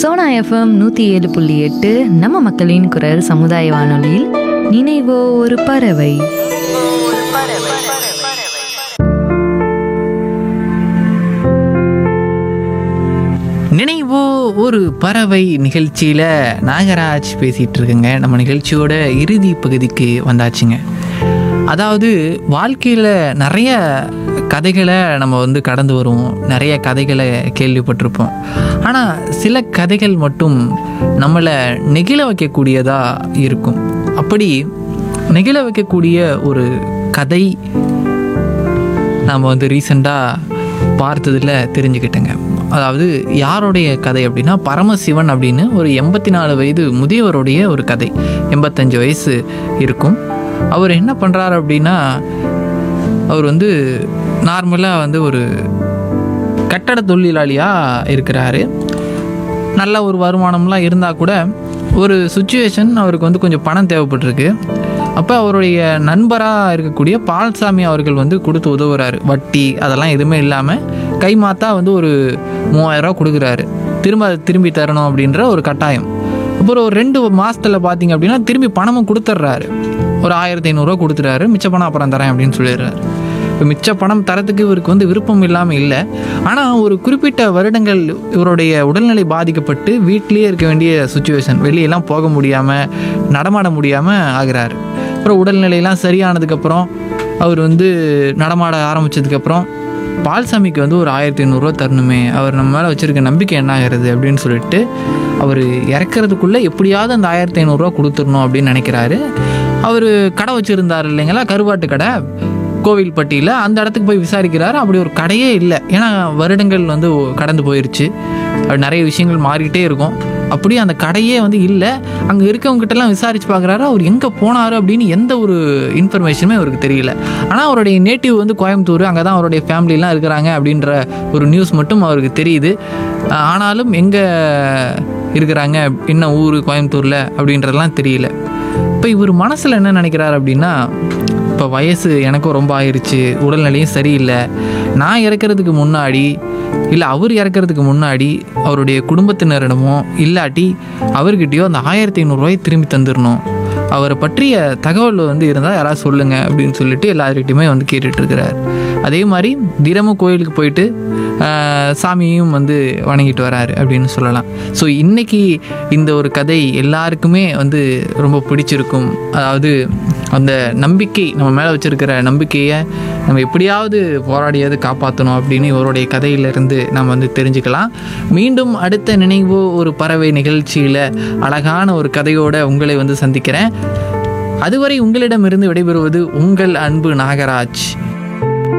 Sona FM நூற்றி ஏழு புள்ளி எட்டு நம்ம மக்களின் குரல் சமுதாய வானொலியில் நினைவோ ஒரு பறவை நினைவோ ஒரு பறவை நிகழ்ச்சியில் நாகராஜ் பேசிகிட்டு இருக்குங்க நம்ம நிகழ்ச்சியோட இறுதி பகுதிக்கு வந்தாச்சுங்க அதாவது வாழ்க்கையில் நிறைய கதைகளை நம்ம வந்து கடந்து வருவோம் நிறைய கதைகளை கேள்விப்பட்டிருப்போம் ஆனால் சில கதைகள் மட்டும் நம்மளை நெகிழ வைக்கக்கூடியதாக இருக்கும் அப்படி நெகிழ வைக்கக்கூடிய ஒரு கதை நாம் வந்து ரீசெண்டாக பார்த்ததில் தெரிஞ்சுக்கிட்டேங்க அதாவது யாருடைய கதை அப்படின்னா பரமசிவன் அப்படின்னு ஒரு எண்பத்தி நாலு வயது முதியவருடைய ஒரு கதை எண்பத்தஞ்சு வயசு இருக்கும் அவர் என்ன பண்ணுறாரு அப்படின்னா அவர் வந்து நார்மலாக வந்து ஒரு கட்டட தொழிலாளியாக இருக்கிறாரு நல்ல ஒரு வருமானம்லாம் இருந்தால் கூட ஒரு சுச்சுவேஷன் அவருக்கு வந்து கொஞ்சம் பணம் தேவைப்பட்டிருக்கு அப்போ அவருடைய நண்பராக இருக்கக்கூடிய பால்சாமி அவர்கள் வந்து கொடுத்து உதவுறாரு வட்டி அதெல்லாம் எதுவுமே இல்லாமல் கை மாத்தா வந்து ஒரு மூவாயிரரூவா கொடுக்குறாரு திரும்ப அதை திரும்பி தரணும் அப்படின்ற ஒரு கட்டாயம் அப்புறம் ஒரு ரெண்டு மாதத்தில் பார்த்தீங்க அப்படின்னா திரும்பி பணமும் கொடுத்துட்றாரு ஒரு ஆயிரத்தி ஐநூறுரூவா கொடுத்துறாரு மிச்ச பணம் அப்புறம் தரேன் அப்படின்னு சொல்லிடுறாரு இப்போ மிச்ச பணம் தரத்துக்கு இவருக்கு வந்து விருப்பம் இல்லாமல் இல்லை ஆனால் ஒரு குறிப்பிட்ட வருடங்கள் இவருடைய உடல்நிலை பாதிக்கப்பட்டு வீட்டிலேயே இருக்க வேண்டிய சுச்சுவேஷன் வெளியெல்லாம் போக முடியாமல் நடமாட முடியாமல் ஆகிறாரு அப்புறம் உடல்நிலையெல்லாம் சரியானதுக்கப்புறம் அவர் வந்து நடமாட ஆரம்பித்ததுக்கப்புறம் பால்சாமிக்கு வந்து ஒரு ஆயிரத்தி ஐநூறுரூவா தரணுமே அவர் நம்ம மேலே வச்சுருக்க நம்பிக்கை என்ன ஆகிறது அப்படின்னு சொல்லிட்டு அவர் இறக்கிறதுக்குள்ளே எப்படியாவது அந்த ஆயிரத்தி ஐநூறுரூவா கொடுத்துடணும் அப்படின்னு நினைக்கிறாரு அவர் கடை வச்சுருந்தார் இல்லைங்களா கருவாட்டு கடை கோவில்பட்டியில் அந்த இடத்துக்கு போய் விசாரிக்கிறாரு அப்படி ஒரு கடையே இல்லை ஏன்னா வருடங்கள் வந்து கடந்து போயிருச்சு அப்படி நிறைய விஷயங்கள் மாறிக்கிட்டே இருக்கும் அப்படியே அந்த கடையே வந்து இல்லை அங்கே இருக்கவங்ககிட்டலாம் விசாரித்து பார்க்குறாரு அவர் எங்கே போனார் அப்படின்னு எந்த ஒரு இன்ஃபர்மேஷனுமே அவருக்கு தெரியல ஆனால் அவருடைய நேட்டிவ் வந்து கோயம்புத்தூர் அங்கே தான் அவருடைய ஃபேமிலிலாம் இருக்கிறாங்க அப்படின்ற ஒரு நியூஸ் மட்டும் அவருக்கு தெரியுது ஆஹ் ஆனாலும் எங்கே இருக்கிறாங்க என்ன ஊர் கோயம்புத்தூரில் அப்படின்றதெல்லாம் தெரியல இப்போ இவர் மனசில் என்ன நினைக்கிறார் அப்படின்னா இப்போ வயசு எனக்கும் ரொம்ப ஆயிருச்சு உடல்நிலையும் சரியில்லை நான் இறக்கிறதுக்கு முன்னாடி இல்லை அவர் இறக்கிறதுக்கு முன்னாடி அவருடைய குடும்பத்தினரிடமோ இல்லாட்டி அவர்கிட்டயோ அந்த ஆயிரத்தி ஐநூறுரூவாய் திரும்பி தந்துடணும் அவரை பற்றிய தகவல் வந்து இருந்தால் யாராவது சொல்லுங்கள் அப்படின்னு சொல்லிட்டு எல்லாருக்கிட்டையுமே வந்து கேட்டுட்ருக்கிறார் அதே மாதிரி தினமும் கோயிலுக்கு போயிட்டு ஆஹ், சாமியையும் வந்து வணங்கிட்டு வராரு அப்படின்னு சொல்லலாம் ஸோ இன்னைக்கு இந்த ஒரு கதை எல்லாருக்குமே வந்து ரொம்ப பிடிச்சிருக்கும் அதாவது அந்த நம்பிக்கை நம்ம மேலே வச்சுருக்கிற நம்பிக்கையை நம்ம எப்படியாவது போராடியாவது காப்பாற்றணும் அப்படின்னு இவருடைய கதையிலிருந்து நம்ம வந்து தெரிஞ்சுக்கலாம் மீண்டும் அடுத்த நினைவோ ஒரு பறவை நிகழ்ச்சியில் அழகான ஒரு கதையோட உங்களை வந்து சந்திக்கிறேன் அதுவரை உங்களிடமிருந்து விடைபெறுவது உங்கள் அன்பு நாகராஜ்